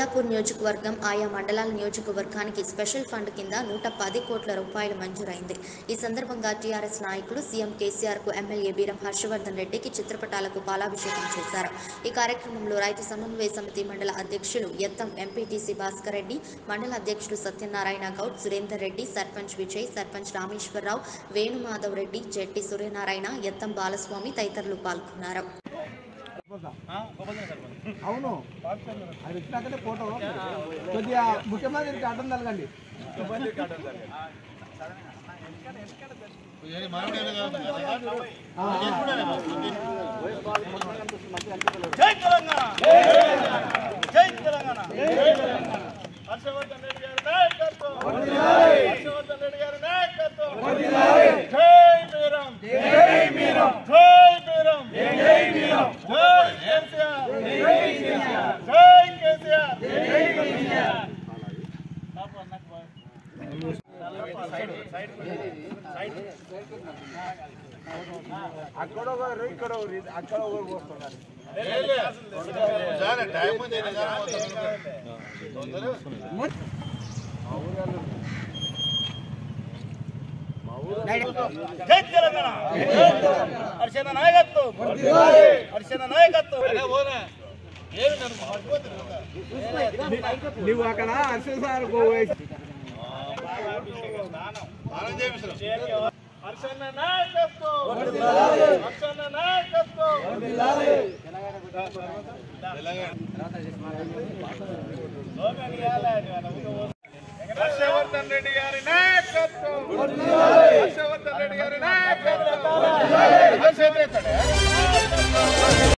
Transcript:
కొండాపూర్ నియోజకవర్గం ఆయా మండలాల నియోజకవర్గానికి స్పెషల్ ఫండ్ కింద నూట పది కోట్ల రూపాయలు మంజూరైంది ఈ సందర్భంగా టీఆర్ఎస్ నాయకులు సీఎం కేసీఆర్ కు ఎమ్మెల్యే బీరం హర్షవర్ధన్ రెడ్డికి చిత్రపటాలకు పాలాభిషేకం చేశారు ఈ కార్యక్రమంలో రైతు సమన్వయ సమితి మండల అధ్యక్షులు ఎత్తం ఎంపీటీసీ భాస్కర్ రెడ్డి మండల అధ్యక్షులు సత్యనారాయణ గౌడ్ సురేందర్ రెడ్డి సర్పంచ్ విజయ్ సర్పంచ్ రామేశ్వరరావు వేణుమాధవ్ రెడ్డి జెట్టి సూర్యనారాయణ ఎత్తం బాలస్వామి తదితరులు పాల్గొన్నారు అవును అది ఇచ్చినాకనే ఫోటో కొద్దిగా ముఖ్యమంత్రికి అడ్డం తలగండి జై తెలంగాణ జై తెలంగాణ హర్షవర్ధన్ రెడ్డి గారి నాయకత్వం హర్షవర్ధన్ రెడ్డి గారి నాయకత్వం జై మీరం జై మీరం జై మీరం జై మీరం జై కేసీఆర్ జై కేసీఆర్ జై కేసీఆర్ జై కేసీఆర్ అక్కడ ఒకరు ఇక్కడ ఒకరు అక్కడ ఒకరు పోస్తున్నారు జై తెలంగాణ హర్షణ నాయకత్వం హర్షణ నాయకత్వం నువ్వు అక్కడ అర్షల్ సార్ హర్షణ నాయకత్వం హర్షణ నాయకత్వం హర్షవర్ధన్ రెడ్డి గారి నాయకత్వం హర్షవర్ధన్ రెడ్డి గారి నాయకత్వం